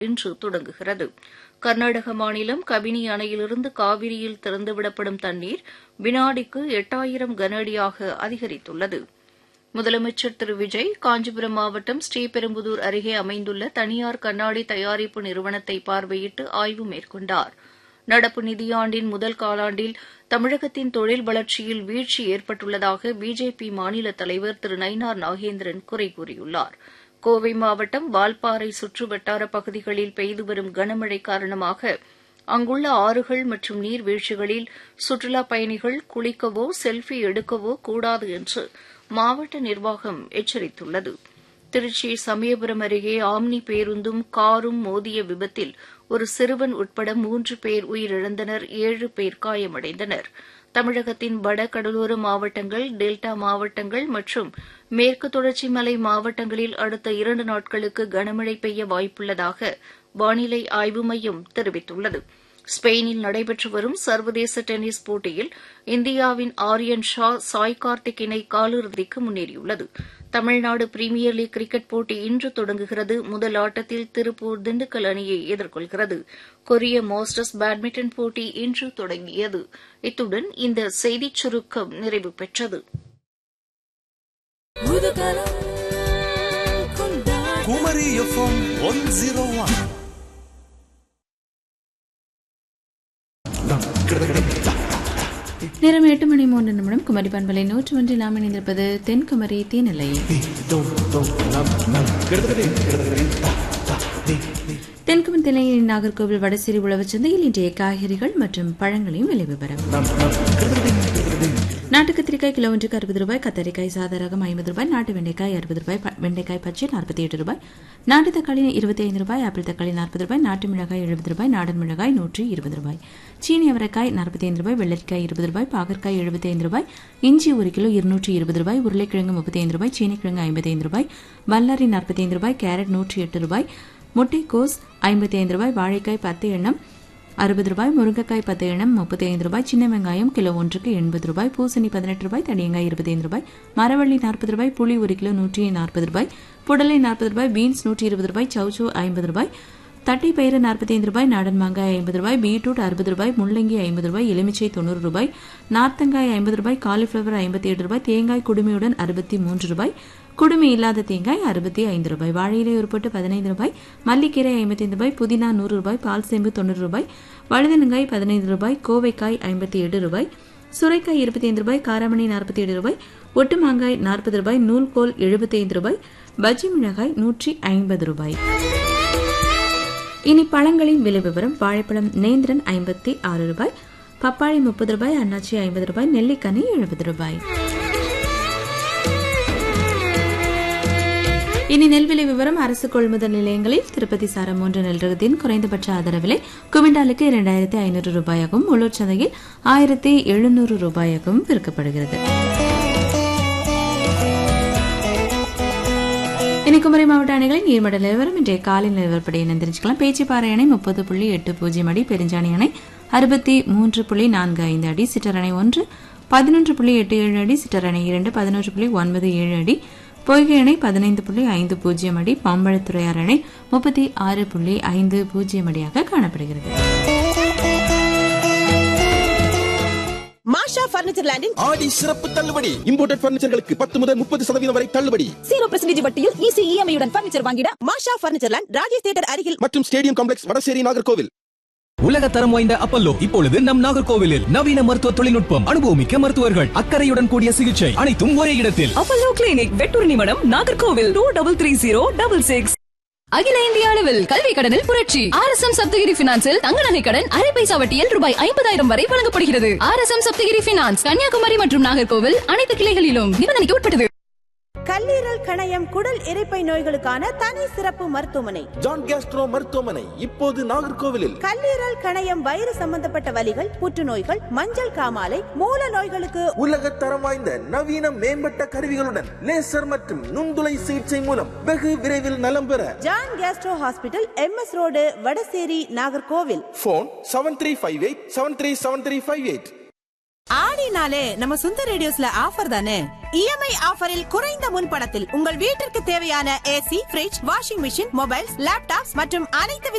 இன்று தொடங்குகிறது கர்நாடக மாநிலம் கபினி அணையிலிருந்து காவிரியில் திறந்துவிடப்படும் தண்ணீர் வினாடிக்கு எட்டாயிரம் கன அடியாக அதிகரித்துள்ளது முதலமைச்சர் திரு விஜய் காஞ்சிபுரம் மாவட்டம் ஸ்ரீபெரும்புதூர் அருகே அமைந்துள்ள தனியார் கண்ணாடி தயாரிப்பு நிறுவனத்தை பார்வையிட்டு ஆய்வு மேற்கொண்டார் நடப்பு நிதியாண்டின் முதல் காலாண்டில் தமிழகத்தின் தொழில் வளர்ச்சியில் வீழ்ச்சி ஏற்பட்டுள்ளதாக பிஜேபி மாநில தலைவர் திரு நயினார் நாகேந்திரன் குறை கூறியுள்ளார் கோவை மாவட்டம் வால்பாறை சுற்று வட்டார பகுதிகளில் பெய்து வரும் கனமழை காரணமாக அங்குள்ள ஆறுகள் மற்றும் நீர்வீழ்ச்சிகளில் சுற்றுலாப் பயணிகள் குளிக்கவோ செல்ஃபி எடுக்கவோ கூடாது என்று மாவட்ட நிர்வாகம் எச்சரித்துள்ளது திருச்சி சமயபுரம் அருகே ஆம்னி பேருந்தும் காரும் மோதிய விபத்தில் ஒரு சிறுவன் உட்பட மூன்று பேர் உயிரிழந்தனர் ஏழு பேர் காயமடைந்தனர் தமிழகத்தின் வட கடலோர மாவட்டங்கள் டெல்டா மாவட்டங்கள் மற்றும் மேற்கு தொடர்ச்சி மலை மாவட்டங்களில் அடுத்த இரண்டு நாட்களுக்கு கனமழை பெய்ய வாய்ப்புள்ளதாக வானிலை ஆய்வு மையம் தெரிவித்துள்ளது ஸ்பெயினில் நடைபெற்று வரும் சர்வதேச டென்னிஸ் போட்டியில் இந்தியாவின் ஆரியன் ஷா சாய் கார்த்திக் இணை காலிறுதிக்கு முன்னேறியுள்ளது தமிழ்நாடு பிரீமியர் லீக் கிரிக்கெட் போட்டி இன்று தொடங்குகிறது முதல் ஆட்டத்தில் திருப்பூர் திண்டுக்கல் அணியை எதிர்கொள்கிறது கொரிய மாஸ்டர்ஸ் பேட்மிண்டன் போட்டி இன்று தொடங்கியது இத்துடன் இந்த செய்திச் சுருக்கம் நிறைவு பெற்றது Kumari FM one zero one நேரம் எட்டு மணி மூன்று நிமிடம் குமரி பண்பலை நூற்று ஒன்றில் நாம் இணைந்திருப்பது தென்குமரி தீநிலை தென்குமரி திணையின் நாகர்கோவில் வடசேரி உழவுச் சந்தையில் இன்றைய காய்கறிகள் மற்றும் பழங்களையும் விலை விவரம் நாட்டு கத்திரிக்காய் கிலோ ஒன்றுக்கு அறுபது ரூபாய் கத்தரிக்காய் சாதாரகம் ஐம்பது ரூபாய் நாட்டு வெண்டைக்காய் அறுபது ரூபாய் ப- வெண்டைக்காய் பச்சை நாற்பத்தி எட்டு ரூபாய் நாட்டு தக்காளி இருபத்தி ஐந்து ரூபாய் ஆப்பிள் தக்காளி நாற்பது ரூபாய் நாட்டு மிளகாய் எழுபது ரூபாய் நாடன் மிளகாய் நூற்றி இருபது ரூபாய் சீனி அவரைக்காய் நாற்பத்தி ஐந்து ரூபாய் வெள்ளரிக்காய் இருபது ரூபாய் பாகற்காய் எழுபத்தி ஐந்து ரூபாய் இஞ்சி ஒரு கிலோ இருநூற்றி இருபது ரூபாய் உருளைக்கிழங்கு முப்பத்தி ஐந்து ரூபாய் சீனிக்கிழங்கு ஐம்பத்தி ஐந்து ரூபாய் வல்லாரி நாற்பத்தி ஐந்து ரூபாய் கேரட் நூற்றி எட்டு ரூபாய் முட்டைக்கோஸ் ஐம்பத்தி ஐந்து ரூபாய் வாழைக்காய் பத்து எண்ணம் அறுபது ரூபாய் முருங்கைக்காய் பத்து எண்ணம் முப்பத்தி ஐந்து ரூபாய் சின்ன வெங்காயம் கிலோ ஒன்றுக்கு எண்பது ரூபாய் பூசணி பதினெட்டு ரூபாய் தடியங்காய் இருபத்தி ஐந்து ரூபாய் மரவள்ளி நாற்பது ரூபாய் புளி ஒரு கிலோ நூற்றி நாற்பது ரூபாய் புடலை நாற்பது ரூபாய் பீன்ஸ் நூற்றி இருபது ரூபாய் சவுச்சோ ஐம்பது ரூபாய் தட்டை பயிறு நாற்பத்தி ஐந்து ரூபாய் நாடன் மாங்காய் ஐம்பது ரூபாய் பீட்ரூட் அறுபது ரூபாய் முள்ளங்கி ஐம்பது ரூபாய் எலுமிச்சை தொண்ணூறு ரூபாய் நார்த்தங்காய் ஐம்பது ரூபாய் காலிஃபிளவர் ஐம்பத்தி ஏழு ரூபாய் தேங்காய் குடுமையுடன் அறுபத்தி மூன்று ரூபாய் குடுமி இல்லாத தேங்காய் அறுபத்தி ஐந்து ரூபாய் வாழையிலை உருப்பட்டு பதினைந்து ரூபாய் மல்லிக்கீரை ஐம்பத்தி ஐந்து ரூபாய் புதினா நூறு ரூபாய் பால் சேம்பு தொண்ணூறு ரூபாய் வழுதனங்காய் பதினைந்து ரூபாய் கோவைக்காய் ஐம்பத்தி ஏழு ரூபாய் சுரைக்காய் இருபத்தி ஐந்து ரூபாய் காராமணி நாற்பத்தி ஏழு ரூபாய் ஒட்டு மாங்காய் நாற்பது ரூபாய் நூல்கோல் எழுபத்தி ஐந்து ரூபாய் பஜ்ஜி மிளகாய் நூற்றி ஐம்பது ரூபாய் இனி பழங்களின் விலை விவரம் வாழைப்பழம் நேந்திரன் ஐம்பத்தி ஆறு ரூபாய் பப்பாளி முப்பது ரூபாய் அன்னாச்சி ஐம்பது ரூபாய் நெல்லிக்கனி எழுபது ரூபாய் இனி நெல் விலை விவரம் அரசு கொள்முதல் நிலையங்களில் திருப்பதி சாரம் மூன்று நெல் ரகத்தின் குறைந்தபட்ச ஆதர விலை குவிண்டாலுக்கு இரண்டாயிரத்தி ஐநூறு ரூபாயாகவும் உள்ளூர் சந்தையில் ஆயிரத்தி எழுநூறு ரூபாயாகவும் விற்கப்படுகிறது இனி குமரி மாவட்ட அணைகளின் நீர்மட்ட நிலவரம் இன்றைய காலை நிலவரப்படி என்ன தெரிஞ்சுக்கலாம் பேச்சிப்பாறை அணை முப்பது புள்ளி எட்டு பூஜ்ஜியம் அடி பெருஞ்சாணி அணை அறுபத்தி மூன்று புள்ளி நான்கு ஐந்து அடி சிற்றரணை ஒன்று பதினொன்று புள்ளி எட்டு ஏழு அடி சிற்றரணை இரண்டு பதினொன்று புள்ளி ஒன்பது ஏழு அடி பொய்கை அணை பதினைந்து புள்ளி ஐந்து பூஜ்ஜியம் அடி பாம்பழத்துறையார் அணை முப்பத்தி ஆறு புள்ளி ஐந்து பூஜ்ஜியம் அடியாக காணப்படுகிறது மாஷா பர்னிச்சர் லேண்டின் ஆடி சிறப்பு தள்ளுபடி இம்போர்ட்டட் பர்னிச்சர்களுக்கு பத்து முதல் முப்பது சதவீதம் வரை தள்ளுபடி ஜீரோ பர்சன்டேஜ் வட்டியில் ஈஸி இஎம்ஐயுடன் பர்னிச்சர் வாங்கிட Masha furniture land Rajesh theatre அருகில் மற்றும் ஸ்டேடியம் காம்ப்ளெக்ஸ் வடசேரி நாகர்கோவில் உலக தரம் வாய்ந்த அப்பல்லோ இப்பொழுது நம் நாகர்கோவிலில் நவீன மருத்துவ தொழில்நுட்பம் அனுபவமிக்க மருத்துவர்கள் அக்கறையுடன் கூடிய சிகிச்சை அனைத்தும் ஒரே இடத்தில் Apollo clinic Vetturnimadam Nagercoil two double three zero double six அகில இந்திய அளவில் கல்வி கடனில் புரட்சி ஆர் எஸ் எம் சப்தகிரி பினான்சில் தங்க நகை கடன் அரை பைசா வட்டியில் ரூபாய் ஐம்பதாயிரம் வரை வழங்கப்படுகிறது R S M Saptagiri finance Kanyakumari மற்றும் நாகர்கோவில் அனைத்து கிளைகளிலும் நிபந்தனைக்கு உட்பட்டது கல்லீரல் கணையம் குடல் இரைப்பை நோய்களுக்கான தனி சிறப்பு மருத்துவமனை ஜான் கேஸ்ட்ரோ மருத்துவமனை இப்போது நாகர்கோவிலில் கல்லீரல் கணையம் வயிறு சம்பந்தப்பட்ட வலிகள் புற்றுநோய்கள் மஞ்சள் காமாலை மூல நோய்களுக்கு உலக தரம் வாய்ந்த நவீன மேம்பட்ட கருவிகளுடன் லேசர் மற்றும் நுண்துளை சிகிச்சை மூலம் வெகு விரைவில் நலம் பெற John gastro hospital MS road Vadasery Nagercoil phone seven three five eight seven three seven three five eight ஆடினாலே நம்ம சுந்தர் ரேடியோஸ்ல ஆஃபர் தானே இஎம்ஐ ஆஃபரில் குறைந்த முன்பணத்தில் உங்கள் வீட்டிற்கு தேவையான AC fridge washing machine mobiles laptops மற்றும் அனைத்து